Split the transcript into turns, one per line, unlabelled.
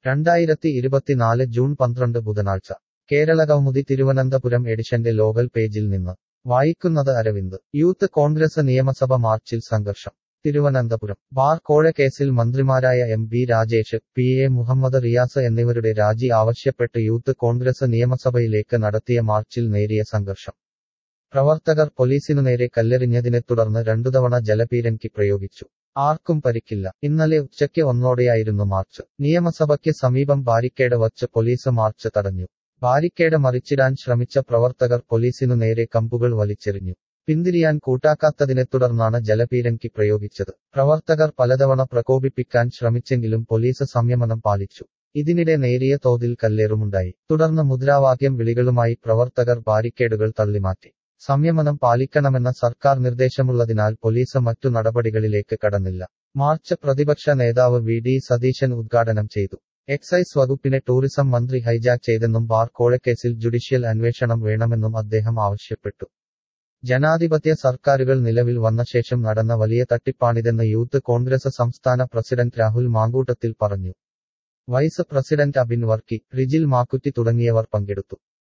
രണ്ടായിരത്തി ഇരുപത്തിനാല് ജൂൺ പന്ത്രണ്ട് ബുധനാഴ്ച കേരള കൗമുദി തിരുവനന്തപുരം എഡിഷന്റെ ലോകൽ പേജിൽ നിന്ന് വായിക്കുന്നത് അരവിന്ദ് യൂത്ത് കോൺഗ്രസ് നിയമസഭ മാർച്ചിൽ സംഘർഷം തിരുവനന്തപുരം ബാർ കോഴക്കേസിൽ മന്ത്രിമാരായ M B Rajesh P A Muhammad Riyas എന്നിവരുടെ രാജി ആവശ്യപ്പെട്ട് യൂത്ത് കോൺഗ്രസ് നിയമസഭയിലേക്ക് നടത്തിയ മാർച്ചിൽ നേരിയ സംഘർഷം പ്രവർത്തകർ പോലീസിനു നേരെ കല്ലെറിഞ്ഞതിനെ തുടർന്ന് രണ്ടുതവണ ജലപീരങ്കി പ്രയോഗിച്ചു ആർക്കും പരിക്കില്ല ഇന്നലെ ഉച്ചയ്ക്ക് ഒന്നോടെയായിരുന്നു മാർച്ച് നിയമസഭയ്ക്ക് സമീപം ബാരിക്കേഡ് വച്ച് പോലീസ് മാർച്ച് തടഞ്ഞു ബാരിക്കേഡ് മറിച്ചിടാൻ ശ്രമിച്ച പ്രവർത്തകർ പോലീസിനു നേരെ കമ്പുകൾ വലിച്ചെറിഞ്ഞു പിന്തിരിയാൻ കൂട്ടാക്കാത്തതിനെ തുടർന്നാണ് ജലപീരങ്കി പ്രയോഗിച്ചത് പ്രവർത്തകർ പലതവണ പ്രകോപിപ്പിക്കാൻ ശ്രമിച്ചെങ്കിലും പോലീസ് സംയമനം പാലിച്ചു ഇതിനിടെ നേരിയ തോതിൽ കല്ലേറുമുണ്ടായി തുടർന്ന് മുദ്രാവാക്യം വിളികളുമായി പ്രവർത്തകർ ബാരിക്കേഡുകൾ തള്ളിമാറ്റി സംയമനം പാലിക്കണമെന്ന സർക്കാർ നിർദ്ദേശമുള്ളതിനാൽ പോലീസ് മറ്റു നടപടികളിലേക്ക് കടന്നില്ല മാർച്ച് പ്രതിപക്ഷ നേതാവ് വി ഡി സതീശൻ ഉദ്ഘാടനം ചെയ്തു എക്സൈസ് വകുപ്പിനെ ടൂറിസം മന്ത്രി ഹൈജാക്ക് ചെയ്തെന്നും ബാർ കോഴക്കേസിൽ ജുഡീഷ്യൽ അന്വേഷണം വേണമെന്നും അദ്ദേഹം ആവശ്യപ്പെട്ടു ജനാധിപത്യ സർക്കാരുകൾ നിലവിൽ വന്ന ശേഷം നടന്ന വലിയ തട്ടിപ്പാണിതെന്ന് യൂത്ത് കോൺഗ്രസ് സംസ്ഥാന പ്രസിഡന്റ് രാഹുൽ മാങ്കൂട്ടത്തിൽ പറഞ്ഞു വൈസ് പ്രസിഡന്റ് അബിൻ വർക്കി റിജിൽ മാക്കുറ്റി തുടങ്ങിയവർ പങ്കെടുത്തു